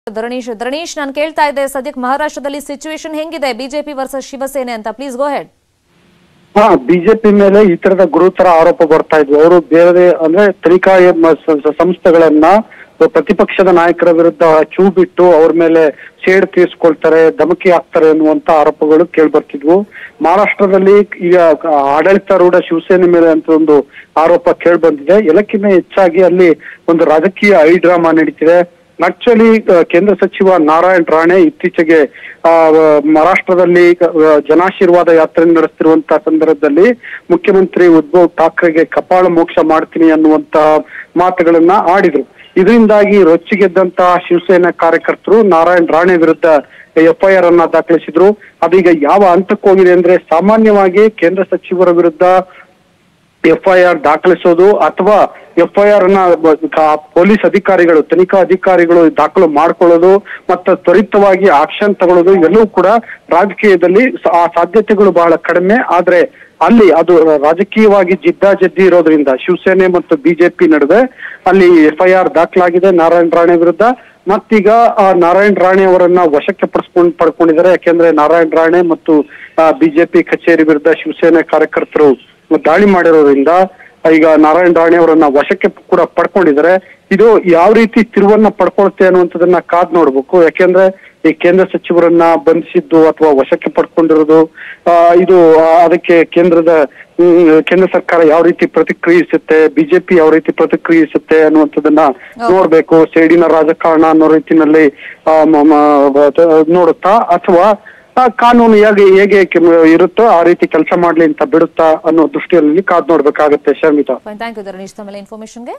ಧರಣೀಶ್ ಧರಣೀಶ್ ನಾನು ಕೇಳ್ತಾ ಇದ್ದೆ ಸದ್ಯಕ್ಕೆ ಮಹಾರಾಷ್ಟ್ರದಲ್ಲಿ ಸಿಚುವೇಶನ್ ಹೆಂಗಿದೆ ಬಿಜೆಪಿ ವರ್ಸಸ್ ಶಿವಸೇನೆ ಅಂತ ಪ್ಲೀಸ್ ಗೋ ಹೆಡ್ ಹಾ ಬಿಜೆಪಿ ಮೇಲೆ ಈ ತರದ ಗುರುತರ ಆರೋಪ ಬರ್ತಾ ಇದ್ವು ಅವರು ಬೇರೆ ಅಂದ್ರೆ ತನಿಖಾ ಮ- ಸ- ಸ- ಸಂಸ್ಥೆಗಳನ್ನ ಪ್ರತಿಪಕ್ಷದ ನಾಯಕರ ವಿರುದ್ಧ ಚೂ ಬಿಟ್ಟು ಅವ್ರ ಮೇಲೆ ಸೇಡ್ ತೀರಿಸ್ಕೊಳ್ತಾರೆ ಧಮಕಿ ಹಾಕ್ತಾರೆ ಅನ್ನುವಂತ ಆರೋಪಗಳು ಕೇಳ್ಬರ್ತಿದ್ವು ಮಹಾರಾಷ್ಟ್ರದಲ್ಲಿ ಈಗ ಆಡಳಿತಾರೂಢ ಶಿವಸೇನೆ ಮೇಲೆ ಅಂತ ಒಂದು ಆರೋಪ ಕೇಳ್ಬಂದಿದೆ ಎಲ್ಲಕ್ಕಿಂತ ಹೆಚ್ಚಾಗಿ ಅಲ್ಲಿ ಒಂದು ರಾಜಕೀಯ ಐ ಡ್ರಾಮಾ ನಡೀತಿದೆ ಆಕ್ಚುಲಿ ಕೇಂದ್ರ ಸಚಿವ ನಾರಾಯಣ್ ರಾಣೆ ಇತ್ತೀಚೆಗೆ ಆ, ಮಹಾರಾಷ್ಟ್ರದಲ್ಲಿ ಆ, ಜನಾಶೀರ್ವಾದ ಯಾತ್ರೆ ನಡೆಸ್ತಿರುವಂತಹ ಸಂದರ್ಭದಲ್ಲಿ ಮುಖ್ಯಮಂತ್ರಿ ಉದ್ಧವ್ ಠಾಕ್ರೆಗೆ ಕಪಾಳ ಮೋಕ್ಷ ಮಾಡ್ತೀನಿ ಅನ್ನುವಂತ ಮಾತುಗಳನ್ನ ಆಡಿದ್ರು ಇದರಿಂದಾಗಿ ರೊಚ್ಚಿಗೆದ್ದಂತಹ ಶಿವಸೇನಾ ಕಾರ್ಯಕರ್ತರು ನಾರಾಯಣ್ ರಾಣೆ ವಿರುದ್ಧ ಎಫ್ಐಆರ್ ಅನ್ನ ದಾಖಲಿಸಿದ್ರು ಅದೀಗ ಯಾವ ಹಂತಕ್ಕೆ ಹೋಗಿದೆ ಅಂದ್ರೆ ಸಾಮಾನ್ಯವಾಗಿ ಕೇಂದ್ರ ಸಚಿವರ ವಿರುದ್ಧ ಎಫ್ಐಆರ್ ದಾಖಲಿಸೋದು ಅಥವಾ ಎಫ್ಐಆರ್ ಅನ್ನ ಬ- ಕಾ- ಪೊಲೀಸ್ ಅಧಿಕಾರಿಗಳು ತನಿಖಾ ಅಧಿಕಾರಿಗಳು ದಾಖಲು ಮಾಡ್ಕೊಳ್ಳೋದು ಮತ್ತು ತ್ವರಿತವಾಗಿ ಆಕ್ಷನ್ ತಗೊಳ್ಳೋದು ಇವೆಲ್ಲವೂ ಕೂಡ ರಾಜಕೀಯದಲ್ಲಿ ಸ- ಆ ಸಾಧ್ಯತೆಗಳು ಬಹಳ ಕಡಿಮೆ ಆದ್ರೆ ಅಲ್ಲಿ ಅದು ರಾಜಕೀಯವಾಗಿ ಜಿದ್ದಾಜಿದ್ದಿ ಇರೋದ್ರಿಂದ ಶಿವಸೇನೆ ಮತ್ತು ಬಿಜೆಪಿ ನಡುವೆ ಅಲ್ಲಿ ಎಫ್ಐಆರ್ ದಾಖಲಾಗಿದೆ ನಾರಾಯಣ್ ರಾಣೆ ವಿರುದ್ಧ ಮತ್ತೀಗ ಆ ನಾರಾಯಣ್ ರಾಣೆ ಅವರನ್ನ ವಶಕ್ಕೆ ಪಡಿಸ್ಕೊಂಡು ಪಡ್ಕೊಂಡಿದ್ದಾರೆ ಯಾಕೆಂದ್ರೆ ನಾರಾಯಣ್ ರಾಣೆ ಮತ್ತು ಬಿಜೆಪಿ ಕಚೇರಿ ವಿರುದ್ಧ ಶಿವಸೇನೆ ಕಾರ್ಯಕರ್ತರು ದಾಳಿ ಮಾಡಿರೋದ್ರಿಂದ ಈಗ ನಾರಾಯಣ್ ರಾಣೆ ಅವರನ್ನ ವಶಕ್ಕೆ ಕೂಡ ಪಡ್ಕೊಂಡಿದ್ದಾರೆ ಇದು ಯಾವ ರೀತಿ ತಿರುವನ್ನ ಪಡ್ಕೊಳುತ್ತೆ ಅನ್ನುವಂಥದ್ದನ್ನ ಕಾದ್ ನೋಡ್ಬೇಕು ಯಾಕೆಂದ್ರೆ ಈ ಕೇಂದ್ರ ಸಚಿವರನ್ನ ಬಂಧಿಸಿದ್ದು ಅಥವಾ ವಶಕ್ಕೆ ಪಡ್ಕೊಂಡಿರೋದು ಆ, ಇದು ಆ, ಅದಕ್ಕೆ ಕೇಂದ್ರದ ಹ್ಮ್, ಕೇಂದ್ರ ಸರ್ಕಾರ ಯಾವ ರೀತಿ ಪ್ರತಿಕ್ರಿಯಿಸುತ್ತೆ ಬಿಜೆಪಿ ಯಾವ ರೀತಿ ಪ್ರತಿಕ್ರಿಯಿಸುತ್ತೆ ಅನ್ನುವಂಥದ್ದನ್ನ ನೋಡ್ಬೇಕು ಸೇಡಿನ ರಾಜಕಾರಣ ಅನ್ನೋ ರೀತಿನಲ್ಲಿ ಆ, ಮ- ಮ- ನೋಡುತ್ತಾ ಅಥವಾ ಆ ಕಾನೂನು ಹೇಗೆ ಹೇಗೆ ಕೆ- ಇರುತ್ತೋ ಆ ರೀತಿ ಕೆಲಸ ಮಾಡ್ಲಿ ಅಂತ ಬಿಡುತ್ತಾ ಅನ್ನೋ ದೃಷ್ಟಿಯಲ್ಲಿ ಕಾದ್ ನೋಡ್ಬೇಕಾಗತ್ತೆ Sharmita fine thank you Dharanish ತಮ್ಮೆಲ್ಲ ಇನ್ಫಾರ್ಮೇಶನ್ಗೆ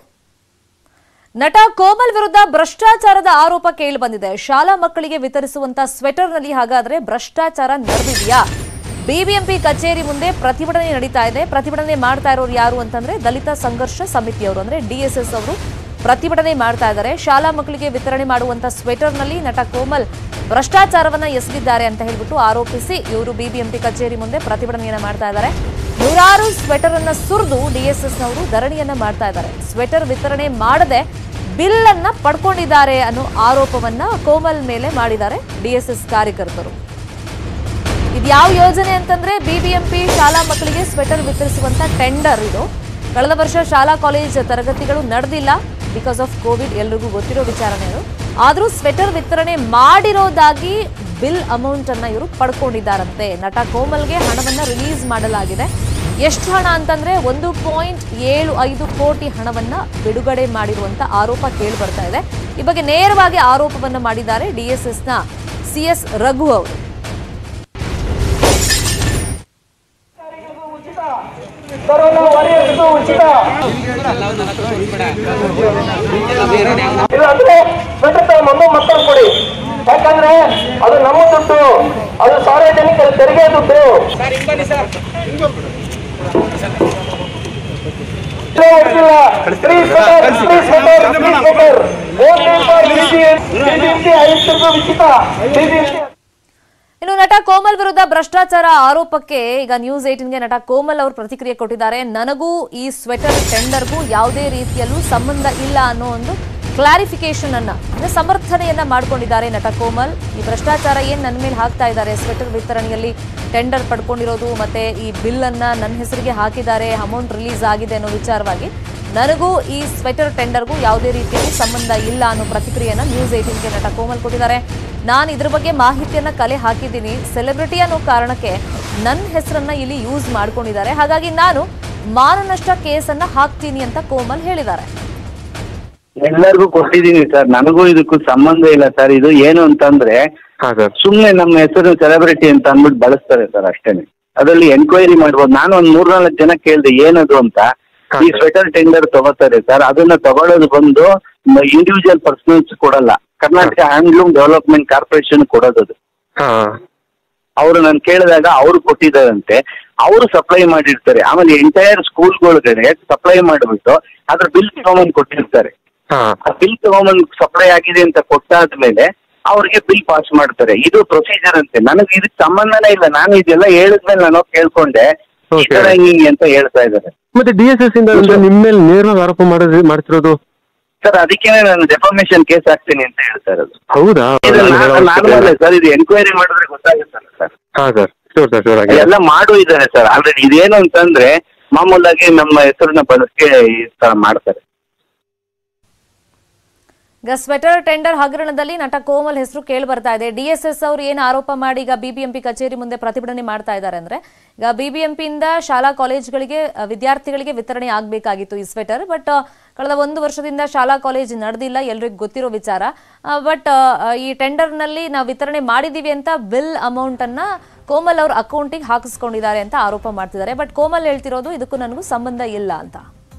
ನಟ ಕೋಮಲ್ ವಿರುದ್ಧ ಭ್ರಷ್ಟಾಚಾರದ ಆರೋಪ ಕೇಳಿ ಬಂದಿದೆ ಶಾಲಾ ಮಕ್ಕಳಿಗೆ ವಿತರಿಸುವಂತ ಸ್ವೆಟರ್ನಲ್ಲಿ ಹಾಗಾದ್ರೆ ಭ್ರಷ್ಟಾಚಾರ ನಡೆದಿದೆಯಾ ಬಿಬಿಎಂಪಿ ಕಚೇರಿ ಮುಂದೆ ಪ್ರತಿಭಟನೆ ನಡೀತಾ ಇದೆ ಪ್ರತಿಭಟನೆ ಮಾಡ್ತಾ ಇರೋರು ಯಾರು ಅಂತಂದ್ರೆ ದಲಿತ ಸಂಘರ್ಷ ಸಮಿತಿಯವರು ಅಂದ್ರೆ ಡಿಎಸ್ಎಸ್ ಅವರು ಪ್ರತಿಭಟನೆ ಮಾಡ್ತಾ ಇದ್ದಾರೆ ಶಾಲಾ ಮಕ್ಕಳಿಗೆ ವಿತರಣೆ ಮಾಡುವಂತ ಸ್ವೆಟರ್ನಲ್ಲಿ ನಟ ಕೋಮಲ್ ಭ್ರಷ್ಟಾಚಾರವನ್ನ ಎಸಗಿದ್ದಾರೆ ಅಂತ ಹೇಳ್ಬಿಟ್ಟು ಆರೋಪಿಸಿ ಇವರು ಬಿಬಿಎಂಪಿ ಕಚೇರಿ ಮುಂದೆ ಪ್ರತಿಭಟನೆಯನ್ನ ಮಾಡ್ತಾ ಇದ್ದಾರೆ ನೂರಾರು ಸ್ವೆಟರ್ ಅನ್ನ ಸುರಿದು ಡಿಎಸ್ಎಸ್ ನವರು ಧರಣಿಯನ್ನ ಮಾಡ್ತಾ ಇದ್ದಾರೆ ಸ್ವೆಟರ್ ವಿತರಣೆ ಮಾಡದೆ ಬಿಲ್ ಅನ್ನ ಪಡ್ಕೊಂಡಿದ್ದಾರೆ ಅನ್ನೋ ಆರೋಪವನ್ನ ಕೋಮಲ್ ಮೇಲೆ ಮಾಡಿದ್ದಾರೆ ಡಿಎಸ್ಎಸ್ ಕಾರ್ಯಕರ್ತರು ಇದು ಯಾವ ಯೋಜನೆ ಅಂತಂದ್ರೆ ಬಿಬಿಎಂಪಿ ಶಾಲಾ ಮಕ್ಕಳಿಗೆ ಸ್ವೆಟರ್ ವಿತರಿಸುವಂತ ಟೆಂಡರ್ ಇದು ಕಳೆದ ವರ್ಷ ಶಾಲಾ ಕಾಲೇಜ್ ತರಗತಿಗಳು ನಡೆದಿಲ್ಲ ಬಿಕಾಸ್ ಆಫ್ ಕೋವಿಡ್ ಎಲ್ರಿಗೂ ಗೊತ್ತಿರೋ ವಿಚಾರನೆ ಇದು ಆದ್ರೂ ಸ್ವೆಟರ್ ವಿತರಣೆ ಮಾಡಿರೋದಾಗಿ ಬಿಲ್ ಅಮೌಂಟ್ ಅನ್ನ ಇವರು ಪಡ್ಕೊಂಡಿದ್ದಾರಂತೆ ನಟ ಕೋಮಲ್ಗೆ ಹಣವನ್ನ ರಿಲೀಸ್ ಮಾಡಲಾಗಿದೆ ಎಷ್ಟು ಹಣ ಅಂತಂದ್ರೆ ಒಂದು ಪಾಯಿಂಟ್ ಏಳು ಐದು ಕೋಟಿ ಹಣವನ್ನ ಬಿಡುಗಡೆ ಮಾಡಿರುವಂತ ಆರೋಪ ಕೇಳಿ ಬರ್ತಾ ಇದೆ ಈ ಬಗ್ಗೆ ನೇರವಾಗಿ ಆರೋಪವನ್ನ ಮಾಡಿದ್ದಾರೆ ಡಿಎಸ್ಎಸ್ ನ ಸಿಎಸ್ ರಘು ಅವರು ಕೊರೋನಾ ವಾರಿಯರ್ಸ್ಗೂ ಉಚಿತ ಇಲ್ಲಾಂದ್ರೆ ಸ್ವೆಟರ್ ತಗೊಂಬಂದು ಮತ್ತೊಂದು ಕೊಡಿ ಯಾಕಂದ್ರೆ ಅದು ನಮ್ಮ ದುಡ್ಡು ಅದು ಸಾರ್ವಜನಿಕರ ತೆರಿಗೆ ದುಡ್ಡು ಇಲ್ಲೇ ಹೊಡ್ದಿಲ್ಲ. Free sweater, free sweater, free sweater. Only for BBMP ಆಯುಕ್ತರಿಗೂ ಉಚಿತ BBMP ಇನ್ನು ನಟ ಕೋಮಲ್ ವಿರುದ್ಧ ಭ್ರಷ್ಟಾಚಾರ ಆರೋಪಕ್ಕೆ ಈಗ ನ್ಯೂಸ್ ಏಟಿನ್ಗೆ ನಟ ಕೋಮಲ್ ಅವರು ಪ್ರತಿಕ್ರಿಯೆ ಕೊಟ್ಟಿದ್ದಾರೆ ನನಗೂ ಈ ಸ್ವೆಟರ್ ಟೆಂಡರ್ಗೂ ಯಾವುದೇ ರೀತಿಯಲ್ಲೂ ಸಂಬಂಧ ಇಲ್ಲ ಅನ್ನೋ ಒಂದು ಕ್ಲಾರಿಫಿಕೇಶನ್ ಅನ್ನ ಅಂದ್ರೆ ಸಮರ್ಥನೆಯನ್ನ ಮಾಡ್ಕೊಂಡಿದ್ದಾರೆ ನಟ ಕೋಮಲ್ ಈ ಭ್ರಷ್ಟಾಚಾರ ಏನ್ ನನ್ನ ಮೇಲೆ ಹಾಕ್ತಾ ಇದ್ದಾರೆ ಸ್ವೆಟರ್ ವಿತರಣೆಯಲ್ಲಿ ಟೆಂಡರ್ ಪಡ್ಕೊಂಡಿರೋದು ಮತ್ತೆ ಈ ಬಿಲ್ ಅನ್ನ ನನ್ನ ಹೆಸರಿಗೆ ಹಾಕಿದ್ದಾರೆ ಅಮೌಂಟ್ ರಿಲೀಸ್ ಆಗಿದೆ ಅನ್ನೋ ವಿಚಾರವಾಗಿ ನನಗೂ ಈ ಸ್ವೆಟರ್ ಟೆಂಡರ್ಗೂ ಯಾವುದೇ ರೀತಿಯಲ್ಲಿ ಸಂಬಂಧ ಇಲ್ಲ ಅನ್ನೋ ಪ್ರತಿಕ್ರಿಯೆಯನ್ನ ನ್ಯೂಸ್ ಏಟೀನ್ಗೆ ನಟ ಕೋಮಲ್ ಕೊಟ್ಟಿದ್ದಾರೆ ನಾನು ಇದ್ರ ಬಗ್ಗೆ ಮಾಹಿತಿಯನ್ನ ಕಲೆ ಹಾಕಿದ್ದೀನಿ ಸೆಲೆಬ್ರಿಟಿ ಅನ್ನೋ ಕಾರಣಕ್ಕೆ ನನ್ನ ಹೆಸರನ್ನ ಇಲ್ಲಿ ಯೂಸ್ ಮಾಡ್ಕೊಂಡಿದ್ದಾರೆ ಹಾಗಾಗಿ ನಾನು ಮಾನನಷ್ಟ ಕೇಸನ್ನ ಹಾಕ್ತೀನಿ ಅಂತ ಕೋಮಲ್ ಹೇಳಿದ್ದಾರೆ ಎಲ್ಲರಿಗೂ ಕೊಟ್ಟಿದ್ದೀನಿ ಸರ್ ನನಗೂ ಇದಕ್ಕೂ ಸಂಬಂಧ ಇಲ್ಲ ಸರ್ ಇದು ಏನು ಅಂತಂದ್ರೆ ಹಾ ಸರ್ ಸುಮ್ಮನೆ ನಮ್ಮ ಹೆಸರು ಸೆಲೆಬ್ರಿಟಿ ಅಂತ ಅಂದ್ಬಿಟ್ಟು ಬಳಸ್ತಾರೆ ಸರ್ ಅಷ್ಟೇನೆ ಅದರಲ್ಲಿ ಎನ್ಕ್ವೈರಿ ಮಾಡ್ಬೋದು ನಾನು ಒಂದು ಮೂರ್ನಾಲ್ಕು ಜನ ಕೇಳಿದೆ ಏನದು ಅಂತ ಹಾ, ಈ ಸರ್. ಸ್ವೆಟರ್ ಟೆಂಡರ್ ತಗೋತಾರೆ ಸರ್ ಅದನ್ನ ತಗೊಳ್ಳೋದು ಬಂದು ಇಂಡಿವಿಜುವಲ್ ಪರ್ಸನಲ್ಸ್ ಕೊಡಲ್ಲ ಕರ್ನಾಟಕ ಹ್ಯಾಂಡ್ಲೂಮ್ ಡೆವಲಪ್ಮೆಂಟ್ ಕಾರ್ಪೊರೇಷನ್ ಕೊಡೋದು ಹಾ ಅವರು ನಾನು ಕೇಳಿದಾಗ ಅವರು ಕೊಟ್ಟಿದ್ದಾರಂತೆ ಅವರು ಸಪ್ಲೈ ಮಾಡಿರ್ತಾರೆ ಆಮೇಲೆ ಎಂಟೈರ್ ಸ್ಕೂಲ್ಗಳಿಗೆ ಸಪ್ಲೈ ಮಾಡಿಬಿಟ್ಟು ಅದ್ರ ಬಿಲ್ ತಗೊಂಬಂದು ಕೊಟ್ಟಿರ್ತಾರೆ ಹಾ ಆ ಬಿಲ್ ತಗೊಂಬಂದು ಸಪ್ಲೈ ಆಗಿದೆ ಅಂತ ಕೊಟ್ಟಾದ್ಮೇಲೆ ಅವ್ರಿಗೆ ಬಿಲ್ ಪಾಸ್ ಮಾಡ್ತಾರೆ ಇದು ಪ್ರೊಸೀಜರ್ ಅಂತೆ ನನಗೆ ಇದಕ್ಕೆ ಸಂಬಂಧನೇ ಇಲ್ಲ ನಾನು ಇದೆಲ್ಲ ಹೇಳಿದ್ಮೇಲೆ ನಾನು ಹೋಗ್ ಕೇಳ್ಕೊಂಡೆ ಈ Okay. ತರ ಹಿಂಗೆ ಅಂತ ಹೇಳ್ತಾ ಇದ್ದಾರೆ ಮತ್ತೆ ಡಿ ಎಸ್ ಎಸ್ ಇಂದ ಅಂದ್ರೆ ನಿಮ್ಮ ಮೇಲೆ ನೇರವಾಗಿ ಆರೋಪ ಮಾಡೋದು ಮಾಡ್ತಿರೋದು ಸರ್ ಅದಕ್ಕೇನೆ ನಾನು ಡೆಫಾಮೇಶನ್ ಕೇಸ್ ಹಾಕ್ತೀನಿ ಅಂತ ಹೇಳ್ತಾ ಇರೋದು ಹೌದಾ ಇದು ನಾರ್ಮಲ್ ಸರ್ ಇದು ಎಂಕ್ವೈರಿ ಮಾಡಿದ್ರೆ ಗೊತ್ತಾಗುತ್ತಲ್ಲ ಸರ್ ಹಾ ಸರ್ ಶೂರ್ ಸರ್ ಶೂರ್ ಆಗಿ ಎಲ್ಲ ಮಾಡು ಇದ್ದಾರೆ ಸರ್ ಆಲ್ರೆಡಿ ಇದೇನು ಅಂತಂದ್ರೆ ಮಾಮೂಲಾಗಿ ನಮ್ಮ ಹೆಸರನ್ನ ಬಳಕೆ ಈ ತರ ಮಾಡ್ತಾರೆ ಈಗ ಸ್ವೆಟರ್ ಟೆಂಡರ್ ಹಗರಣದಲ್ಲಿ ನಟ ಕೋಮಲ್ ಹೆಸರು ಕೇಳಿ ಬರ್ತಾ ಇದೆ ಡಿಎಸ್ಎಸ್ ಅವರು ಏನು ಆರೋಪ ಮಾಡಿ ಈಗ ಬಿಬಿಎಂಪಿ ಕಚೇರಿ ಮುಂದೆ ಪ್ರತಿಭಟನೆ ಮಾಡ್ತಾ ಇದ್ದಾರೆ ಅಂದ್ರೆ ಈಗ ಬಿಬಿಎಂಪಿಯಿಂದ ಶಾಲಾ ಕಾಲೇಜುಗಳಿಗೆ ಅಹ್, ವಿದ್ಯಾರ್ಥಿಗಳಿಗೆ ವಿತರಣೆ ಆಗಬೇಕಾಗಿತ್ತು ಈ ಸ್ವೆಟರ್ ಬಟ್ ಕಳೆದ ಒಂದು ವರ್ಷದಿಂದ ಶಾಲಾ ಕಾಲೇಜ್ ನಡೆದಿಲ್ಲ ಎಲ್ರಿಗೂ ಗೊತ್ತಿರೋ ವಿಚಾರ ಬಟ್ ಈ ಟೆಂಡರ್ನಲ್ಲಿ ನಾವು ವಿತರಣೆ ಮಾಡಿದೀವಿ ಅಂತ ಬಿಲ್ ಅಮೌಂಟ್ ಅನ್ನ ಕೋಮಲ್ ಅವ್ರ ಅಕೌಂಟಿಗೆ ಹಾಕಿಸ್ಕೊಂಡಿದ್ದಾರೆ ಅಂತ ಆರೋಪ ಮಾಡ್ತಿದ್ದಾರೆ ಬಟ್ ಕೋಮಲ್ ಹೇಳ್ತಿರೋದು ಇದಕ್ಕೂ ನನಗೂ ಸಂಬಂಧ ಇಲ್ಲ ಅಂತ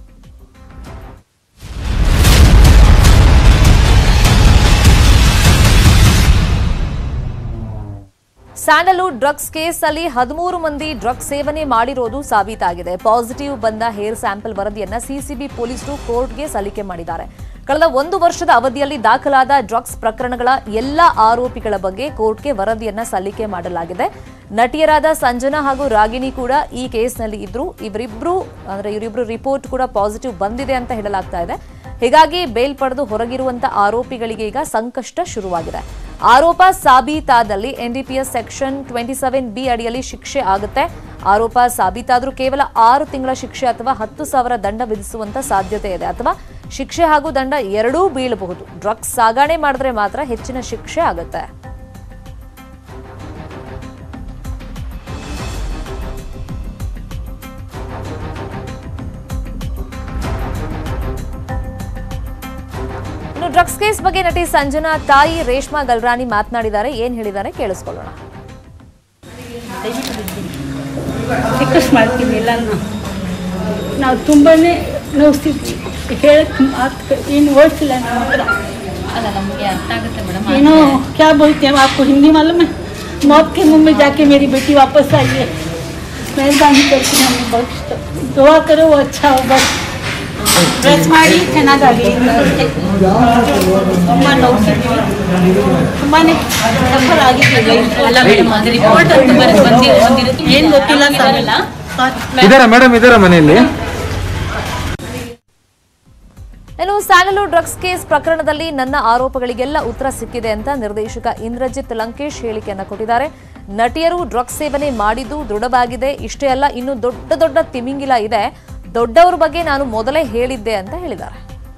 ಸ್ಯಾಂಡಲ್ವುಡ್ ಡ್ರಗ್ಸ್ ಕೇಸಲ್ಲಿ ಹದಿಮೂರು ಮಂದಿ ಡ್ರಗ್ಸ್ ಸೇವನೆ ಮಾಡಿರೋದು ಸಾಬೀತಾಗಿದೆ ಪಾಸಿಟಿವ್ ಬಂದ ಹೇರ್ ಸ್ಯಾಂಪಲ್ ವರದಿಯನ್ನ ಸಿಸಿಬಿ ಪೊಲೀಸರು ಕೋರ್ಟ್ಗೆ ಸಲ್ಲಿಕೆ ಮಾಡಿದ್ದಾರೆ ಕಳೆದ ಒಂದು ವರ್ಷದ ಅವಧಿಯಲ್ಲಿ ದಾಖಲಾದ ಡ್ರಗ್ಸ್ ಪ್ರಕರಣಗಳ ಎಲ್ಲ ಆರೋಪಿಗಳ ಬಗ್ಗೆ ಕೋರ್ಟ್ಗೆ ವರದಿಯನ್ನ ಸಲ್ಲಿಕೆ ಮಾಡಲಾಗಿದೆ ನಟಿಯರಾದ ಸಂಜನಾ ಹಾಗೂ ರಾಗಿಣಿ ಕೂಡ ಈ ಕೇಸ್ನಲ್ಲಿ ಇದ್ರು ಇವರಿಬ್ರು ಅಂದ್ರೆ ಇವರಿಬ್ರು ರಿಪೋರ್ಟ್ ಕೂಡ ಪಾಸಿಟಿವ್ ಬಂದಿದೆ ಅಂತ ಹೇಳಲಾಗ್ತಾ ಇದೆ ಹೀಗಾಗಿ ಬೇಲ್ ಪಡೆದು ಹೊರಗಿರುವಂತ ಆರೋಪಿಗಳಿಗೆ ಈಗ ಸಂಕಷ್ಟ ಶುರುವಾಗಿದೆ ಆರೋಪ ಸಾಬೀತಾದಲ್ಲಿ NDPS section twenty seven B ಅಡಿಯಲ್ಲಿ ಶಿಕ್ಷೆ ಆಗುತ್ತೆ ಆರೋಪ ಸಾಬೀತಾದ್ರೂ ಕೇವಲ ಆರು ತಿಂಗಳ ಶಿಕ್ಷೆ ಅಥವಾ ಹತ್ತು ಸಾವಿರ ದಂಡ ವಿಧಿಸುವಂತ ಸಾಧ್ಯತೆ ಇದೆ ಅಥವಾ ಶಿಕ್ಷೆ ಹಾಗೂ ದಂಡ ಎರಡೂ ಬೀಳಬಹುದು ಡ್ರಗ್ಸ್ ಸಾಗಾಣೆ ಮಾಡಿದ್ರೆ ಮಾತ್ರ ಹೆಚ್ಚಿನ ಶಿಕ್ಷೆ ಆಗುತ್ತೆ ಇನ್ನು ಡ್ರಗ್ಸ್ ಕೇಸ್ ಬಗ್ಗೆ ನಟಿ ಸಂಜನಾ ತಾಯಿ ರೇಷ್ಮಾ ಗಲ್ರಾಣಿ ಮಾತನಾಡಿದ್ದಾರೆ ಏನ್ ಹೇಳಿದ್ದಾರೆ ಕೇಳಿಸ್ಕೊಳ್ಳೋಣ ರಿಕ್ವೆಸ್ಟ್ ಮಾಡ್ತೀನಿ ಎಲ್ಲನೂ ನಾವು ತುಂಬಾ ನೋವ್ತಿದ್ವಿ ಹೇಳಕ್ಕೆ ಮಾತು ಏನು ವರ್ಡ್ಸ್ ಇಲ್ಲ ನಮ್ಮ ಹತ್ರ ಅಲ್ಲ ನಮಗೆ ಅರ್ಥ ಆಗುತ್ತೆ ಮೇಡಮ್ ಏನೋ क्या बोलते हैं आपको हिंदी मालूम है मौत के मुंह में जाके मेरी बेटी वापस आई है मेहरबानी करके हमें बख्श दो दुआ करो वो अच्छा हो बस ಡ್ರೆಸ್ ಮಾಡಿ ಚೆನ್ನಾಗಾಗಿ ತುಂಬ ನೋವ್ತಿದ್ವಿ ತುಂಬಾ ಸಫರ್ ಆಗಿದ್ದೀವಿ ಅಲ್ಲ ಮೇಡಮ್ ಅದು ರಿಪೋರ್ಟ್ ಅಂತ ಬರೋದು ಬಂದಿ ಬಂದಿರುತ್ತೆ ಏನು ಗೊತ್ತಿಲ್ಲ ಸಾರಲ್ಲ ಇದಾರ ಮೇಡಮ್ ಇದಾರ ಮನೆಯಲ್ಲಿ ಇನ್ನು ಸ್ಯಾಂಡಲ್ವುಡ್ ಡ್ರಗ್ಸ್ ಕೇಸ್ ಪ್ರಕರಣದಲ್ಲಿ ನನ್ನ ಆರೋಪಗಳಿಗೆಲ್ಲ ಉತ್ತರ ಸಿಕ್ಕಿದೆ ಅಂತ ನಿರ್ದೇಶಕ ಇಂದ್ರಜಿತ್ ಲಂಕೇಶ್ ಹೇಳಿಕೆಯನ್ನ ಕೊಟ್ಟಿದ್ದಾರೆ ನಟಿಯರು ಡ್ರಗ್ಸ್ ಸೇವನೆ ಮಾಡಿದ್ದು ದೃಢವಾಗಿದೆ ಇಷ್ಟೇ ಅಲ್ಲ ಇನ್ನು ದೊಡ್ಡ ದೊಡ್ಡ ತಿಮಿಂಗಿಲ ಇದೆ ದೊಡ್ಡವ್ರ ಬಗ್ಗೆ ನಾನು ಮೊದಲೇ ಹೇಳಿದ್ದೆ ಅಂತ ಹೇಳಿದ್ದಾರೆ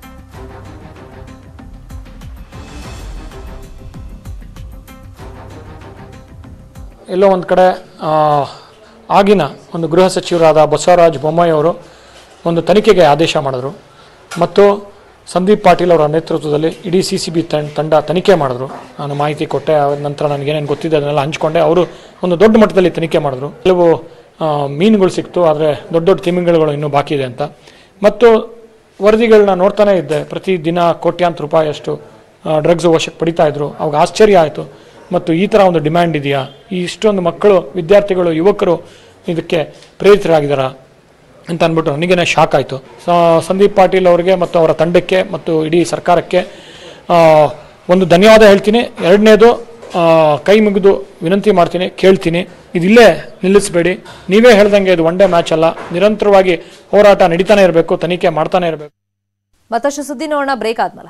ಎಲ್ಲೋ ಒಂದು ಕಡೆ ಆ, ಆಗಿನ ಒಂದು ಗೃಹ ಸಚಿವರಾದ ಬಸವರಾಜ ಬೊಮ್ಮಾಯಿ ಅವರು ಒಂದು ತನಿಖೆಗೆ ಆದೇಶ ಮಾಡಿದ್ರು ಮತ್ತು ಸಂದೀಪ್ ಪಾಟೀಲ್ ಅವರ ನೇತೃತ್ವದಲ್ಲಿ ಇಡೀ ಸಿ ಸಿ ಬಿ ತಂಡ ತನಿಖೆ ಮಾಡಿದ್ರು ನಾನು ಮಾಹಿತಿ ಕೊಟ್ಟೆ ಆದ ನಂತರ ನನಗೇನೇನು ಗೊತ್ತಿದೆ ಅದನ್ನೆಲ್ಲ ಹಂಚ್ಕೊಂಡೆ ಅವರು ಒಂದು ದೊಡ್ಡ ಮಟ್ಟದಲ್ಲಿ ತನಿಖೆ ಮಾಡಿದ್ರು ಕೆಲವು ಆ, ಮೀನುಗಳು ಸಿಕ್ತು ಆದರೆ ದೊಡ್ಡ ದೊಡ್ಡ ತಿಮಿಂಗಲಗಳು ಇನ್ನೂ ಬಾಕಿ ಇದೆ ಅಂತ ಮತ್ತು ವರದಿಗಳನ್ನ ನೋಡ್ತಾನೆ ಇದ್ದೆ ಪ್ರತಿ ದಿನ ಕೋಟ್ಯಾಂತರ ರೂಪಾಯಿಯಷ್ಟು ಡ್ರಗ್ಸ್ ವಶಕ್ಕೆ ಪಡಿತಾ ಇದ್ರು ಅವಾಗ ಆಶ್ಚರ್ಯ ಆಯಿತು ಮತ್ತು ಈ ಥರ ಒಂದು ಡಿಮ್ಯಾಂಡ್ ಇದೆಯಾ ಈ ಇಷ್ಟೊಂದು ಮಕ್ಕಳು ವಿದ್ಯಾರ್ಥಿಗಳು ಯುವಕರು ಇದಕ್ಕೆ ಪ್ರೇರಿತರಾಗಿದ್ದಾರಾ ಅಂತ ಅಂದ್ಬಿಟ್ಟು ನನಗೇನೆ ಶಾಕ್ ಆಯಿತು ಸಂದೀಪ್ ಪಾಟೀಲ್ ಅವರಿಗೆ ಮತ್ತು ಅವರ ತಂಡಕ್ಕೆ ಮತ್ತು ಇಡೀ ಸರ್ಕಾರಕ್ಕೆ ಆ, ಒಂದು ಧನ್ಯವಾದ ಹೇಳ್ತೀನಿ ಎರಡನೇದು ಕೈ ಮುಗಿದು ವಿನಂತಿ ಮಾಡ್ತೀನಿ ಕೇಳ್ತೀನಿ ಇದಿಲ್ಲೇ ನಿಲ್ಲಿಸಬೇಡಿ ನೀವೇ ಹೇಳ್ದಂಗೆ ಇದು ಒನ್ ಡೇ ಮ್ಯಾಚ್ ಅಲ್ಲ ನಿರಂತರವಾಗಿ ಹೋರಾಟ ನಡೀತಾನೆ ಇರಬೇಕು ತನಿಖೆ ಮಾಡ್ತಾನೆ ಇರಬೇಕು ಮತ್ತಷ್ಟು ಸುದ್ದಿ ನೋಡೋಣ ಬ್ರೇಕ್ ಆದ್ಮೇಲೆ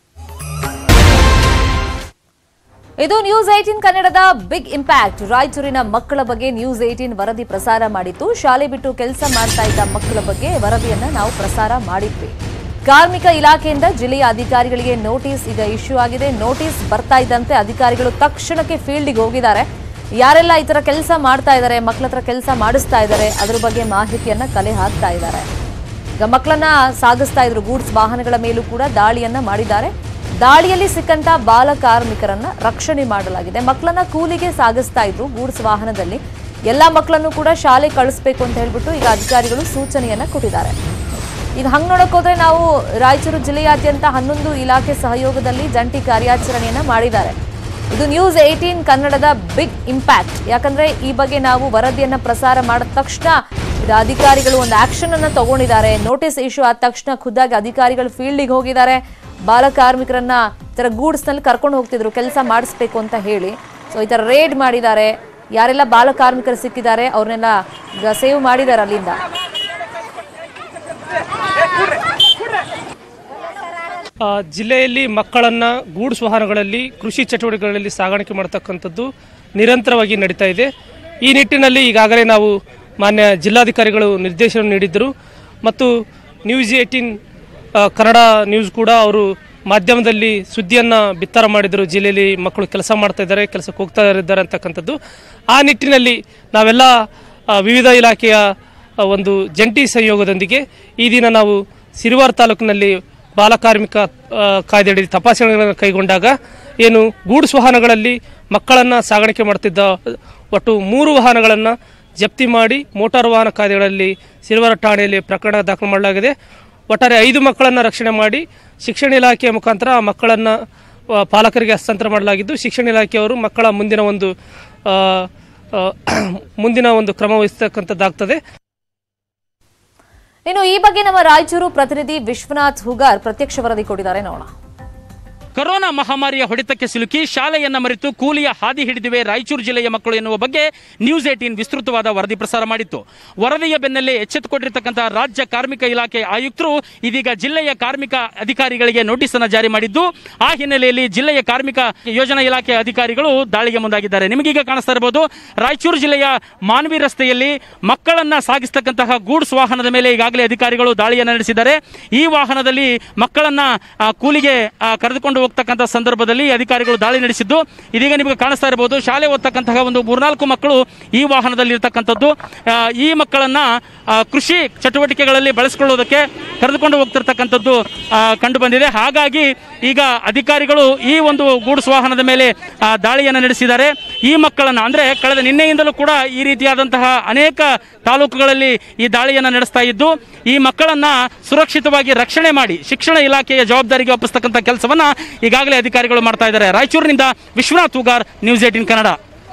ಇದು ನ್ಯೂಸ್ ಏಟೀನ್ ಕನ್ನಡದ ಬಿಗ್ ಇಂಪ್ಯಾಕ್ಟ್ ರಾಯಚೂರಿನ ಮಕ್ಕಳ ಬಗ್ಗೆ ನ್ಯೂಸ್ ಏಟೀನ್ ವರದಿ ಪ್ರಸಾರ ಮಾಡಿತ್ತು ಶಾಲೆ ಬಿಟ್ಟು ಕೆಲಸ ಮಾಡ್ತಾ ಇದ್ದ ಮಕ್ಕಳ ಬಗ್ಗೆ ವರದಿಯನ್ನ ನಾವು ಪ್ರಸಾರ ಮಾಡಿದ್ವಿ ಕಾರ್ಮಿಕ ಇಲಾಖೆಯಿಂದ ಜಿಲ್ಲೆಯ ಅಧಿಕಾರಿಗಳಿಗೆ ನೋಟಿಸ್ ಈಗ ಇಶ್ಯೂ ಆಗಿದೆ ನೋಟಿಸ್ ಬರ್ತಾ ಇದ್ದಂತೆ ಅಧಿಕಾರಿಗಳು ತಕ್ಷಣಕ್ಕೆ ಫೀಲ್ಡ್ಗೆ ಹೋಗಿದ್ದಾರೆ ಯಾರೆಲ್ಲ ಈ ತರ ಕೆಲಸ ಮಾಡ್ತಾ ಇದ್ದಾರೆ ಮಕ್ಕಳ ಹತ್ರ ಕೆಲಸ ಮಾಡಿಸ್ತಾ ಇದ್ದಾರೆ ಅದ್ರ ಬಗ್ಗೆ ಮಾಹಿತಿಯನ್ನ ಕಲೆ ಹಾಕ್ತಾ ಇದ್ದಾರೆ ಈಗ ಮಕ್ಕಳನ್ನ ಸಾಗಿಸ್ತಾ ಇದ್ರು ಗೂಡ್ಸ್ ವಾಹನಗಳ ಮೇಲೂ ಕೂಡ ದಾಳಿಯನ್ನ ಮಾಡಿದ್ದಾರೆ ದಾಳಿಯಲ್ಲಿ ಸಿಕ್ಕಂತ ಬಾಲ ಕಾರ್ಮಿಕರನ್ನ ರಕ್ಷಣೆ ಮಾಡಲಾಗಿದೆ ಮಕ್ಕಳನ್ನ ಕೂಲಿಗೆ ಸಾಗಿಸ್ತಾ ಇದ್ರು ಗೂಡ್ಸ್ ವಾಹನದಲ್ಲಿ ಎಲ್ಲಾ ಮಕ್ಕಳನ್ನು ಕೂಡ ಶಾಲೆ ಕಳಿಸ್ಬೇಕು ಅಂತ ಹೇಳ್ಬಿಟ್ಟು ಈಗ ಅಧಿಕಾರಿಗಳು ಸೂಚನೆಯನ್ನ ಕೊಟ್ಟಿದ್ದಾರೆ ಈಗ ಹಂಗ್ ನೋಡಕ್ ಹೋದ್ರೆ ನಾವು ರಾಯಚೂರು ಜಿಲ್ಲೆಯಾದ್ಯಂತ ಹನ್ನೊಂದು ಇಲಾಖೆ ಸಹಯೋಗದಲ್ಲಿ ಜಂಟಿ ಕಾರ್ಯಾಚರಣೆಯನ್ನ ಮಾಡಿದ್ದಾರೆ ಇದು ನ್ಯೂಸ್ ಏಟೀನ್ ಕನ್ನಡದ ಬಿಗ್ ಇಂಪ್ಯಾಕ್ಟ್ ಯಾಕಂದ್ರೆ ಈ ಬಗ್ಗೆ ನಾವು ವರದಿಯನ್ನ ಪ್ರಸಾರ ಮಾಡಿದ ತಕ್ಷಣ ಇದು ಅಧಿಕಾರಿಗಳು ಒಂದು ಆಕ್ಷನ್ ಅನ್ನ ತಗೊಂಡಿದ್ದಾರೆ ನೋಟಿಸ್ ಇಶ್ಯೂ ಆದ ತಕ್ಷಣ ಖುದ್ದಾಗಿ ಅಧಿಕಾರಿಗಳು ಫೀಲ್ಡಿಗೆ ಹೋಗಿದ್ದಾರೆ ಬಾಲ ಕಾರ್ಮಿಕರನ್ನ ಈ ಥರ ಗೂಡ್ಸ್ ನಲ್ಲಿ ಕರ್ಕೊಂಡು ಹೋಗ್ತಿದ್ರು ಕೆಲಸ ಮಾಡಿಸ್ಬೇಕು ಅಂತ ಹೇಳಿ ಸೊ ಈ ಥರ ರೇಡ್ ಮಾಡಿದ್ದಾರೆ ಯಾರೆಲ್ಲ ಬಾಲ ಕಾರ್ಮಿಕರು ಸಿಕ್ಕಿದ್ದಾರೆ ಅವ್ರನ್ನೆಲ್ಲ ಈಗ ಸೇವ್ ಮಾಡಿದ್ದಾರೆ ಅಲ್ಲಿಂದ ಆ, ಜಿಲ್ಲೆಯಲ್ಲಿ ಮಕ್ಕಳನ್ನು ಗೂಡ್ಸ್ ವಾಹನಗಳಲ್ಲಿ ಕೃಷಿ ಚಟುವಟಿಕೆಗಳಲ್ಲಿ ಸಾಗಾಣಿಕೆ ಮಾಡ್ತಕ್ಕಂಥದ್ದು ನಿರಂತರವಾಗಿ ನಡೀತಾ ಇದೆ ಈ ನಿಟ್ಟಿನಲ್ಲಿ ಈಗಾಗಲೇ ನಾವು ಮಾನ್ಯ ಜಿಲ್ಲಾಧಿಕಾರಿಗಳು ನಿರ್ದೇಶನ ನೀಡಿದ್ದರು ಮತ್ತು ನ್ಯೂಸ್ ಏಯ್ಟೀನ್ ಕನ್ನಡ ನ್ಯೂಸ್ ಕೂಡ ಅವರು ಮಾಧ್ಯಮದಲ್ಲಿ ಸುದ್ದಿಯನ್ನು ಬಿತ್ತರ ಮಾಡಿದರು ಜಿಲ್ಲೆಯಲ್ಲಿ ಮಕ್ಕಳು ಕೆಲಸ ಮಾಡ್ತಾ ಇದ್ದಾರೆ ಕೆಲಸಕ್ಕೆ ಹೋಗ್ತಾ ಇದ್ದಾರೆ ಅಂತಕ್ಕಂಥದ್ದು ಆ ನಿಟ್ಟಿನಲ್ಲಿ ನಾವೆಲ್ಲ ಆ, ವಿವಿಧ ಇಲಾಖೆಯ ಆ, ಒಂದು ಜಂಟಿ ಸಂಯೋಗದೊಂದಿಗೆ ಈ ದಿನ ನಾವು ಸಿರುವಾರ್ ತಾಲೂಕಿನಲ್ಲಿ ಬಾಲಕಾರ್ಮಿಕ ಆ, ಕಾಯ್ದೆಯಡಿ ತಪಾಸಣೆಗಳನ್ನು ಕೈಗೊಂಡಾಗ ಏನು ಗೂಡ್ಸ್ ವಾಹನಗಳಲ್ಲಿ ಮಕ್ಕಳನ್ನು ಸಾಗಾಣಿಕೆ ಮಾಡ್ತಿದ್ದ ಒಟ್ಟು ಮೂರು ವಾಹನಗಳನ್ನು ಜಪ್ತಿ ಮಾಡಿ ಮೋಟಾರ್ ವಾಹನ ಕಾಯ್ದೆಗಳಲ್ಲಿ ಸಿರುವಾರ ಠಾಣೆಯಲ್ಲಿ ಪ್ರಕರಣ ದಾಖಲು ಮಾಡಲಾಗಿದೆ ಒಟ್ಟಾರೆ ಐದು ಮಕ್ಕಳನ್ನು ರಕ್ಷಣೆ ಮಾಡಿ ಶಿಕ್ಷಣ ಇಲಾಖೆಯ ಮುಖಾಂತರ ಆ ಮಕ್ಕಳನ್ನು ಆ, ಪಾಲಕರಿಗೆ ಹಸ್ತಾಂತರ ಮಾಡಲಾಗಿದ್ದು ಶಿಕ್ಷಣ ಇಲಾಖೆಯವರು ಮಕ್ಕಳ ಮುಂದಿನ ಒಂದು ಆ, ಆ, ಮುಂದಿನ ಒಂದು ಕ್ರಮ ವಹಿಸ್ತಕ್ಕಂಥದ್ದಾಗ್ತದೆ ಇನ್ನು ಈ ಬಗ್ಗೆ ನಮ್ಮ ರಾಯಚೂರು ಪ್ರತಿನಿಧಿ ವಿಶ್ವನಾಥ್ ಹುಗಾರ್ ಪ್ರತ್ಯಕ್ಷ ವರದಿ ಕೊಟ್ಟಿದ್ದಾರೆ ನೋಡೋಣ ಕೊರೋನಾ ಮಹಾಮಾರಿಯ ಹೊಡೆತಕ್ಕೆ ಸಿಲುಕಿ ಶಾಲೆಯನ್ನ ಮರೆತು ಕೂಲಿಯ ಹಾದಿ ಹಿಡಿದಿವೆ ರಾಯಚೂರು ಜಿಲ್ಲೆಯ ಮಕ್ಕಳು ಎನ್ನುವ ಬಗ್ಗೆ ನ್ಯೂಸ್ ಏಟೀನ್ ವಿಸ್ತೃತವಾದ ವರದಿ ಪ್ರಸಾರ ಮಾಡಿತ್ತು ವರದಿಯ ಬೆನ್ನಲ್ಲೇ ಎಚ್ಚೆತ್ತುಕೊಂಡಿರ್ತಕ್ಕಂತಹ ರಾಜ್ಯ ಕಾರ್ಮಿಕ ಇಲಾಖೆ ಆಯುಕ್ತರು ಇದೀಗ ಜಿಲ್ಲೆಯ ಕಾರ್ಮಿಕ ಅಧಿಕಾರಿಗಳಿಗೆ ನೋಟಿಸ್ ಅನ್ನು ಜಾರಿ ಮಾಡಿದ್ದು ಆ ಹಿನ್ನೆಲೆಯಲ್ಲಿ ಜಿಲ್ಲೆಯ ಕಾರ್ಮಿಕ ಯೋಜನಾ ಇಲಾಖೆ ಅಧಿಕಾರಿಗಳು ದಾಳಿಗೆ ಮುಂದಾಗಿದ್ದಾರೆ ನಿಮಗೀಗ ಕಾಣಿಸ್ತಾ ಇರಬಹುದು ರಾಯಚೂರು ಜಿಲ್ಲೆಯ ಮಾನ್ವಿ ರಸ್ತೆಯಲ್ಲಿ ಮಕ್ಕಳನ್ನ ಸಾಗಿಸ್ತಕ್ಕಂತಹ ಗೂಡ್ಸ್ ವಾಹನದ ಮೇಲೆ ಈಗಾಗಲೇ ಅಧಿಕಾರಿಗಳು ದಾಳಿಯನ್ನು ನಡೆಸಿದ್ದಾರೆ ಈ ವಾಹನದಲ್ಲಿ ಮಕ್ಕಳನ್ನ ಆ, ಕೂಲಿಗೆ ಆ, ಕರೆದುಕೊಂಡು ಹೋಗ್ತಕ್ಕಂಥ ಸಂದರ್ಭದಲ್ಲಿ ಅಧಿಕಾರಿಗಳು ದಾಳಿ ನಡೆಸಿದ್ದು ಇದೀಗ ನಿಮಗೆ ಕಾಣಿಸ್ತಾ ಇರಬಹುದು ಶಾಲೆ ಓದ್ತಕ್ಕಂತಹ ಒಂದು ಮೂರ್ನಾಲ್ಕು ಮಕ್ಕಳು ಈ ವಾಹನದಲ್ಲಿ ಇರ್ತಕ್ಕಂಥದ್ದು ಆ, ಈ ಮಕ್ಕಳನ್ನ ಆ, ಕೃಷಿ ಚಟುವಟಿಕೆಗಳಲ್ಲಿ ಬಳಸಿಕೊಳ್ಳೋದಕ್ಕೆ ಕರೆದುಕೊಂಡು ಹೋಗ್ತಿರ್ತಕ್ಕಂಥದ್ದು ಆ, ಕಂಡು ಬಂದಿದೆ ಹಾಗಾಗಿ ಈಗ ಅಧಿಕಾರಿಗಳು ಈ ಒಂದು ಗೂಡ್ಸ್ ವಾಹನದ ಮೇಲೆ ಆ, ದಾಳಿಯನ್ನು ನಡೆಸಿದ್ದಾರೆ ಈ ಮಕ್ಕಳನ್ನ ಅಂದ್ರೆ ಕಳೆದ ನಿನ್ನೆಯಿಂದಲೂ ಕೂಡ ಈ ರೀತಿಯಾದಂತಹ ಅನೇಕ ತಾಲೂಕುಗಳಲ್ಲಿ ಈ ದಾಳಿಯನ್ನು ನಡೆಸ್ತಾ ಇದ್ದು ಈ ಮಕ್ಕಳನ್ನ ಸುರಕ್ಷಿತವಾಗಿ ರಕ್ಷಣೆ ಮಾಡಿ ಶಿಕ್ಷಣ ಇಲಾಖೆಯ ಜವಾಬ್ದಾರಿಗೆ ಒಪ್ಪಿಸ್ತಕ್ಕಂಥ ಕೆಲಸವನ್ನ ಈಗಾಗಲೇ ಅಧಿಕಾರಿಗಳು ಮಾಡ್ತಾ ಇದ್ದಾರೆ ರಾಯಚೂರಿನಿಂದ ವಿಶ್ವನಾಥ್ ಹುಗಾರ್ ನ್ಯೂಸ್ ಏಟಿನ್ ಕನ್ನಡ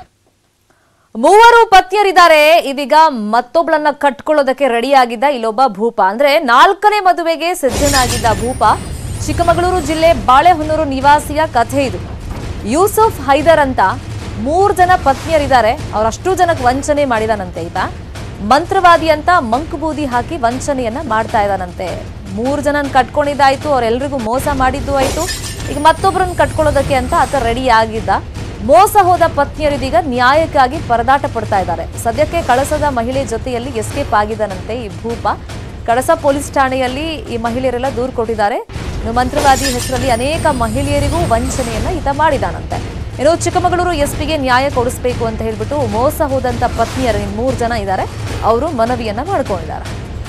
ಮೂವರು ಪತ್ನಿಯರಿದ್ದಾರೆ ಇದೀಗ ಮತ್ತೊಬ್ಳನ್ನ ಕಟ್ಕೊಳ್ಳೋದಕ್ಕೆ ರೆಡಿಯಾಗಿದ್ದ ಇಲ್ಲೊಬ್ಬ ಭೂಪ ಅಂದ್ರೆ ನಾಲ್ಕನೇ ಮದುವೆಗೆ ಸಿದ್ಧನಾಗಿದ್ದ ಭೂಪ ಚಿಕ್ಕಮಗಳೂರು ಜಿಲ್ಲೆ ಬಾಳೆಹೊನ್ನೂರು ನಿವಾಸಿಯ ಕಥೆ ಇದು ಯೂಸುಫ್ ಹೈದರ್ ಅಂತ ಮೂರ್ ಜನ ಪತ್ನಿಯರಿದ್ದಾರೆ ಅವರಷ್ಟು ಜನಕ್ಕೆ ವಂಚನೆ ಮಾಡಿದಾನಂತೆ ಈತ ಮಂತ್ರವಾದಿ ಅಂತ ಮಂಕುಬೂದಿ ಹಾಕಿ ವಂಚನೆಯನ್ನ ಮಾಡ್ತಾ ಇದ್ದಾನಂತೆ ಮೂರ್ ಜನನ್ ಕಟ್ಕೊಂಡಿದ್ದಾಯ್ತು ಅವರೆಲ್ರಿಗೂ ಮೋಸ ಮಾಡಿದ್ದು ಆಯ್ತು ಈಗ ಮತ್ತೊಬ್ಬರನ್ನ ಕಟ್ಕೊಳ್ಳೋದಕ್ಕೆ ಅಂತ ಆತ ರೆಡಿ ಆಗಿದ್ದ ಮೋಸ ಹೋದ ಪತ್ನಿಯರಿದೀಗ ನ್ಯಾಯಕ್ಕಾಗಿ ಪರದಾಟ ಪಡ್ತಾ ಇದ್ದಾರೆ ಸದ್ಯಕ್ಕೆ ಕಳಸದ ಮಹಿಳೆ ಜೊತೆಯಲ್ಲಿ ಎಸ್ಕೇಪ್ ಆಗಿದ್ದಾನಂತೆ ಈ ಭೂಪ ಕಳಸ ಪೊಲೀಸ್ ಠಾಣೆಯಲ್ಲಿ ಈ ಮಹಿಳೆಯರೆಲ್ಲ ದೂರು ಕೊಟ್ಟಿದ್ದಾರೆ ಇನ್ನು ಮಂತ್ರವಾದಿ ಹೆಸರಲ್ಲಿ ಅನೇಕ ಮಹಿಳೆಯರಿಗೂ ವಂಚನೆಯನ್ನ ಈತ ಮಾಡಿದಾನಂತೆ ಇನ್ನು ಚಿಕ್ಕಮಗಳೂರು ಎಸ್ಪಿಗೆ ನ್ಯಾಯ ಕೊಡಿಸ್ಬೇಕು ಅಂತ ಹೇಳ್ಬಿಟ್ಟು ಮೋಸ ಹೋದಂತ ಪತ್ನಿಯರು ಇನ್ನು ಮೂರು ಜನ ಇದ್ದಾರೆ ಅವರು ಮನವಿಯನ್ನ ಮಾಡ್ಕೊಂಡಿದ್ದಾರೆ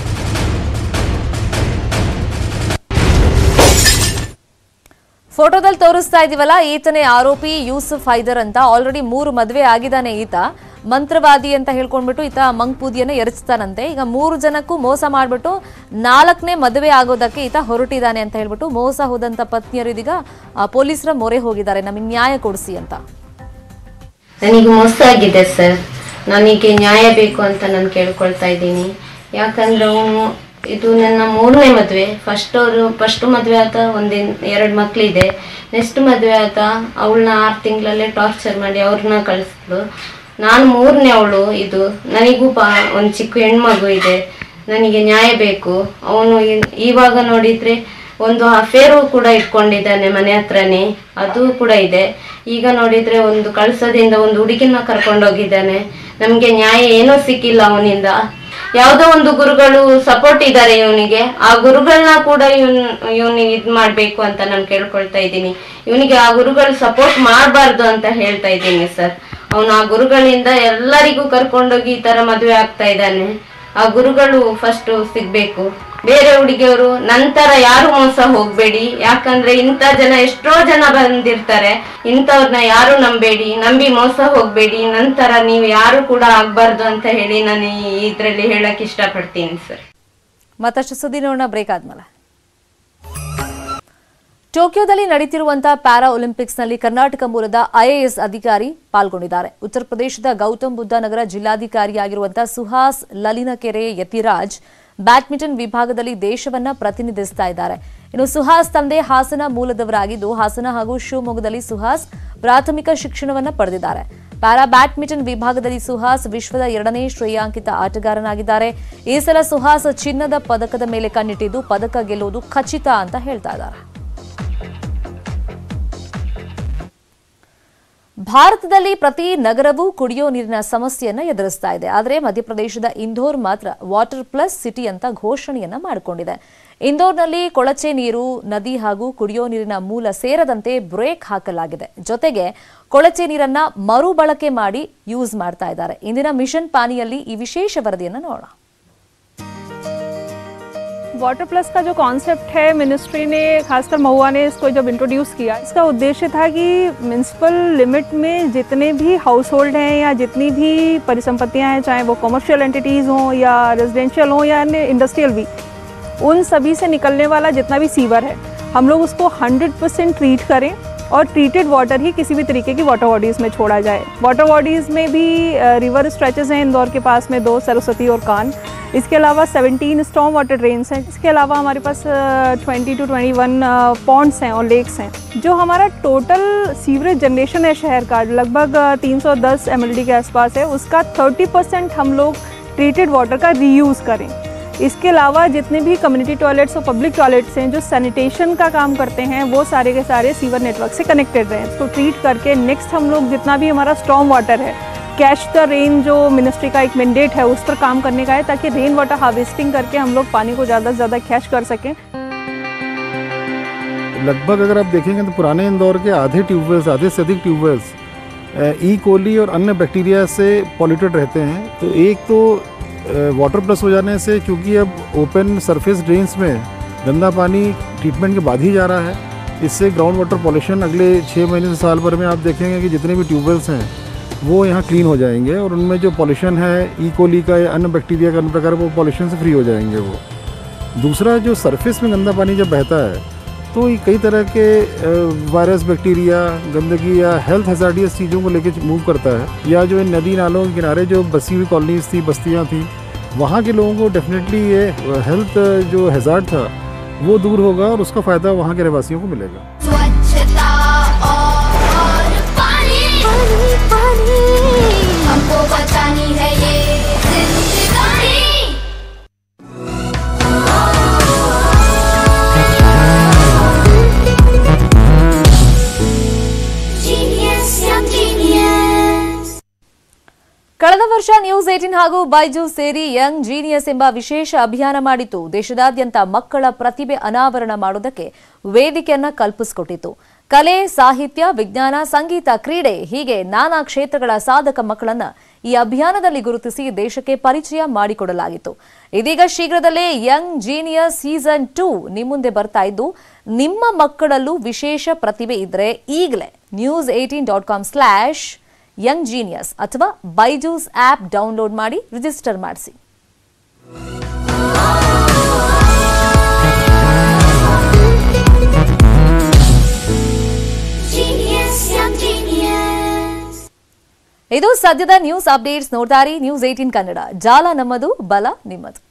ಫೋಟೋದಲ್ಲಿ ತೋರಿಸ್ತಾ ಇದೀವಲ್ಲ ಈತನೇ ಆರೋಪಿ ಯೂಸುಫ್ ಹೈದರ್ ಅಂತ ಆಲ್ರೆಡಿ ಮೂರು ಮದುವೆ ಆಗಿದ್ದಾನೆ ಈತ ಮಂತ್ರವಾದಿ ಅಂತ ಹೇಳ್ಕೊಂಡ್ಬಿಟ್ಟು ಈತ ಮಂಕ್ಪೂದಿಯನ್ನ ಎರಚ್ತಾನಂತೆ ಈಗ ಮೂರು ಜನಕ್ಕೂ ಮೋಸ ಮಾಡ್ಬಿಟ್ಟು ನಾಲ್ಕನೇ ಮದುವೆ ಆಗೋದಕ್ಕೆ ಈತ ಹೊರಟಿದ್ದಾನೆ ಅಂತ ಹೇಳ್ಬಿಟ್ಟು ಮೋಸ ಹೋದಂತ ಪತ್ನಿಯರು ಇದೀಗ ಆ, ಪೊಲೀಸರ ಮೊರೆ ಹೋಗಿದ್ದಾರೆ ನಮಗೆ ನ್ಯಾಯ ಕೊಡಿಸಿ ಅಂತ ನನಗೆ ಮೋಸ ಆಗಿದೆ ಸರ್ ನನಗೆ ನ್ಯಾಯ ಬೇಕು ಅಂತ ನಾನು ಕೇಳ್ಕೊಳ್ತಾ ಇದ್ದೀನಿ ಯಾಕಂದ್ರೆ ಅವನು ಇದು ನನ್ನ ಮೂರನೇ ಮದುವೆ ಫಸ್ಟ್ ಅವರು ಫಸ್ಟ್ ಮದುವೆ ಆತ ಒಂದಿನ ಎರಡು ಮಕ್ಕಳಿದೆ ನೆಕ್ಸ್ಟ್ ಮದುವೆ ಆತ ಅವಳನ್ನ ಆರು ತಿಂಗಳಲ್ಲೇ ಟಾರ್ಚರ್ ಮಾಡಿ ಅವ್ರನ್ನ ಕಳಿಸಿದ್ಲು ನಾನು ಮೂರನೇ ಅವಳು ಇದು ನನಗೂ ಬಾ ಒಂದು ಚಿಕ್ಕ ಹೆಣ್ಮಗು ಇದೆ ನನಗೆ ನ್ಯಾಯ ಬೇಕು ಅವನು ಇವಾಗ ನೋಡಿದ್ರೆ ಒಂದು ಅಫೇರು ಕೂಡ ಇಟ್ಕೊಂಡಿದ್ದಾನೆ ಮನೆ ಹತ್ರನೇ ಅದು ಕೂಡ ಇದೆ ಈಗ ನೋಡಿದ್ರೆ ಒಂದು ಕಳ್ಸದಿಂದ ಒಂದು ಹುಡುಗಿನ ಕರ್ಕೊಂಡೋಗಿದ್ದಾನೆ ನಮ್ಗೆ ನ್ಯಾಯ ಏನೂ ಸಿಕ್ಕಿಲ್ಲ ಅವನಿಂದ ಯಾವುದೋ ಒಂದು ಗುರುಗಳು ಸಪೋರ್ಟ್ ಇದ್ದಾರೆ ಇವನಿಗೆ ಆ ಗುರುಗಳನ್ನ ಕೂಡ ಇವನ್ ಇವನಿಗೆ ಇದ್ ಮಾಡ್ಬೇಕು ಅಂತ ನಾನು ಕೇಳ್ಕೊಳ್ತಾ ಇದ್ದೀನಿ ಇವನಿಗೆ ಆ ಗುರುಗಳು ಸಪೋರ್ಟ್ ಮಾಡಬಾರ್ದು ಅಂತ ಹೇಳ್ತಾ ಇದ್ದೀನಿ ಸರ್ ಅವನು ಆ ಗುರುಗಳಿಂದ ಎಲ್ಲರಿಗೂ ಕರ್ಕೊಂಡೋಗಿ ಈ ತರ ಮದುವೆ ಆಗ್ತಾ ಇದ್ದಾನೆ ಆ ಗುರುಗಳು ಫಸ್ಟ್ ಸಿಗ್ಬೇಕು ಬೇರೆ ಹುಡುಗಿಯವರು ನಂತರ ಯಾರು ಮೋಸ ಹೋಗ್ಬೇಡಿ ಯಾಕಂದ್ರೆ ಇಂಥ ಜನ ಎಷ್ಟೋ ಜನ ಬಂದಿರ್ತಾರೆ ಇಂಥವ್ರನ್ನ ಯಾರು ನಂಬೇಡಿ ನಂಬಿ ಮೋಸ ಹೋಗ್ಬೇಡಿ ನಂತರ ನೀವು ಯಾರು ಕೂಡ ಆಗ್ಬಾರ್ದು ಅಂತ ಹೇಳಿ ನಾನು ಈ- ಇದ್ರಲ್ಲಿ ಹೇಳಕ್ ಇಷ್ಟಪಡ್ತೀನಿ ಸರ್ ಮತ್ತಷ್ಟು ಸುದ್ದಿ ನೋಡೋಣ ಬ್ರೇಕ್ ಆದ್ಮೇಲೆ ಟೋಕಿಯೋದಲ್ಲಿ ನಡೀತಿರುವಂತಹ ಪ್ಯಾರಾ ಒಲಿಂಪಿಕ್ಸ್ನಲ್ಲಿ ಕರ್ನಾಟಕ ಮೂಲದ ಐಎಎಸ್ ಅಧಿಕಾರಿ ಪಾಲ್ಗೊಂಡಿದ್ದಾರೆ ಉತ್ತರ ಪ್ರದೇಶದ ಗೌತಮ್ ಬುದ್ಧ ನಗರ ಜಿಲ್ಲಾಧಿಕಾರಿಯಾಗಿರುವಂತಹ ಸುಹಾಸ್ ಲಲಿನಕೆರೆ ಯತಿರಾಜ್ ಬ್ಯಾಡ್ಮಿಂಟನ್ ವಿಭಾಗದಲ್ಲಿ ದೇಶವನ್ನ ಪ್ರತಿನಿಧಿಸ್ತಾ ಇದ್ದಾರೆ ಇನ್ನು ಸುಹಾಸ್ ತಂದೆ ಹಾಸನ ಮೂಲದವರಾಗಿದ್ದು ಹಾಸನ ಹಾಗೂ ಶಿವಮೊಗ್ಗದಲ್ಲಿ ಸುಹಾಸ್ ಪ್ರಾಥಮಿಕ ಶಿಕ್ಷಣವನ್ನ ಪಡೆದಿದ್ದಾರೆ ಪ್ಯಾರಾ ಬ್ಯಾಡ್ಮಿಂಟನ್ ವಿಭಾಗದಲ್ಲಿ ಸುಹಾಸ್ ವಿಶ್ವದ ಎರಡನೇ ಶ್ರೇಯಾಂಕಿತ ಆಟಗಾರನಾಗಿದ್ದಾರೆ ಈ ಸಲ ಸುಹಾಸ್ ಚಿನ್ನದ ಪದಕದ ಮೇಲೆ ಕಣ್ಣಿಟ್ಟಿದ್ದು ಪದಕ ಗೆಲ್ಲುವುದು ಖಚಿತ ಅಂತ ಹೇಳ್ತಾ ಇದ್ದಾರೆ ಭಾರತದಲ್ಲಿ ಪ್ರತಿ ನಗರವೂ ಕುಡಿಯೋ ನೀರಿನ ಸಮಸ್ಯೆಯನ್ನ ಎದುರಿಸ್ತಾ ಇದೆ ಆದರೆ ಮಧ್ಯಪ್ರದೇಶದ ಇಂದೋರ್ ಮಾತ್ರ ವಾಟರ್ ಪ್ಲಸ್ ಸಿಟಿ ಅಂತ ಘೋಷಣೆಯನ್ನ ಮಾಡಿಕೊಂಡಿದೆ ಇಂದೋರ್ನಲ್ಲಿ ಕೊಳಚೆ ನೀರು ನದಿ ಹಾಗೂ ಕುಡಿಯೋ ನೀರಿನ ಮೂಲ ಸೇರದಂತೆ ಬ್ರೇಕ್ ಹಾಕಲಾಗಿದೆ ಜೊತೆಗೆ ಕೊಳಚೆ ನೀರನ್ನ ಮರುಬಳಕೆ ಮಾಡಿ ಯೂಸ್ ಮಾಡ್ತಾ ಇದ್ದಾರೆ ಇಂದಿನ ಮಿಷನ್ ಪಾನಿಯಲ್ಲಿ ಈ ವಿಶೇಷ ವರದಿಯನ್ನು ನೋಡೋಣ वाटर प्लस का जो कॉन्सेप्ट है मिनिस्ट्री ने खासकर महुआ ने इसको जब इंट्रोड्यूस किया इसका उद्देश्य था कि म्यूनसिपल लिमिट में जितने भी हाउस होल्ड हैं या जितनी भी परिसंपत्तियां हैं चाहे वो कमर्शियल एंटिटीज़ हों या रेजिडेंशियल हों या अन्य इंडस्ट्रियल भी उन सभी से निकलने वाला जितना भी सीवर है हम लोग उसको 100 परसेंट ट्रीट करें और ट्रीटेड वाटर ही किसी भी तरीके की वाटर बॉडीज़ में छोड़ा जाए वाटर बॉडीज़ में भी रिवर स्ट्रेचेस हैं इंदौर के पास में दो सरस्वती और कान इसके अलावा 17 स्टॉम वाटर ड्रेन्स हैं इसके अलावा हमारे पास twenty two twenty one ponds हैं और लेक्स हैं जो हमारा टोटल सीवरेज जनरेशन है शहर का लगभग तीन सौ दस एम के आसपास है उसका थर्टी परसेंट हम लोग ट्रीटेड वाटर का रीयूज़ करें इसके अलावा जितने भी कम्युनिटी टॉयलेट्स और पब्लिक टॉयलेट्स हैं जो सैनिटेशन का काम करते हैं वो सारे के सारे सीवर नेटवर्क से कनेक्टेड रहें इसको ट्रीट करके नेक्स्ट हम लोग जितना भी हमारा स्ट्रॉम वाटर है कैश द रेन जो मिनिस्ट्री का एक मैंडेट है उस पर काम करने का है ताकि रेन वाटर हार्वेस्टिंग करके हम लोग पानी को ज़्यादा से ज़्यादा कैश कर सकें लगभग अगर आप देखेंगे तो पुराने इंदौर के आधे ट्यूबवेल्स आधे से अधिक ट्यूबवेल्स ई कोली और अन्य बैक्टीरिया से पॉल्यूटेड रहते हैं तो एक तो वाटर प्लस हो जाने से क्योंकि अब ओपन सरफेस ड्रेन्स में गंदा पानी ट्रीटमेंट के बाद ही जा रहा है इससे ग्राउंड वाटर पॉल्यूशन अगले छः महीने से साल भर में आप देखेंगे कि जितने भी ट्यूबवेल्स हैं वो यहाँ क्लीन हो जाएंगे और उनमें जो पॉल्यूशन है ई कोली का या अन्य बैक्टीरिया का अन्य प्रकार वो पॉल्यूशन से फ्री हो जाएंगे वो दूसरा जो सरफेस में गंदा पानी जब बहता है तो ये कई तरह के वायरस बैक्टीरिया गंदगी या हेल्थ हजार्डियस चीज़ों को लेके मूव करता है या जो इन नदी नालों के किनारे जो बसी हुई कॉलोनीज थी बस्तियाँ थी वहाँ के लोगों को डेफिनेटली ये हेल्थ जो हजार्ड था वो दूर होगा और उसका फ़ायदा वहाँ के रहवासियों को मिलेगा स्वच्छता और पानी पानी पानी हमको बचानी है ये जिंदगानी Genius, young genius. ಕಳೆದ ವರ್ಷ ನ್ಯೂಸ್ ಏಟಿನ್ ಹಾಗೂ ಬೈಜು ಸೇರಿ ಯಂಗ್ ಜೀನಿಯಸ್ ಎಂಬ ವಿಶೇಷ ಅಭಿಯಾನ ಮಾಡಿತು ದೇಶದಾದ್ಯಂತ ಮಕ್ಕಳ ಪ್ರತಿಭೆ ಅನಾವರಣ ಮಾಡುವುದಕ್ಕೆ ವೇದಿಕೆಯನ್ನ ಕಲ್ಪಿಸಿಕೊಟ್ಟಿತು ಕಲೆ ಸಾಹಿತ್ಯ ವಿಜ್ಞಾನ ಸಂಗೀತ ಕ್ರೀಡೆ ಹೀಗೆ ನಾನಾ ಕ್ಷೇತ್ರಗಳ ಸಾಧಕ ಮಕ್ಕಳನ್ನ ಈ ಅಭಿಯಾನದಲ್ಲಿ ಗುರುತಿಸಿ ದೇಶಕ್ಕೆ ಪರಿಚಯ ಮಾಡಿಕೊಡಲಾಗಿತ್ತು ಇದೀಗ ಶೀಘ್ರದಲ್ಲೇ ಯಂಗ್ ಜೀನಿಯಸ್ ಸೀಸನ್ ಟೂ ನಿಮ್ಮುಂದೆ ಬರ್ತಾ ಇದ್ದು ನಿಮ್ಮ ಮಕ್ಕಳಲ್ಲೂ ವಿಶೇಷ ಪ್ರತಿಭೆ ಇದ್ರೆ ಈಗಲೇ news eighteen dot com slash young genius ಅಥವಾ ಬೈಜೂಸ್ ಆಪ್ ಡೌನ್ಲೋಡ್ ಮಾಡಿ ರಿಜಿಸ್ಟರ್ ಮಾಡಿಸಿ Genius, young genius. ಇದು ಸದ್ಯದ ನ್ಯೂಸ್ ಅಪ್ಡೇಟ್ಸ್ ನೋಡ್ತಾರಿ ನ್ಯೂಸ್ ಏಟೀನ್ ಕನ್ನಡ ಜಾಲ ನಮ್ಮದು ಬಲ ನಿಮ್ಮದು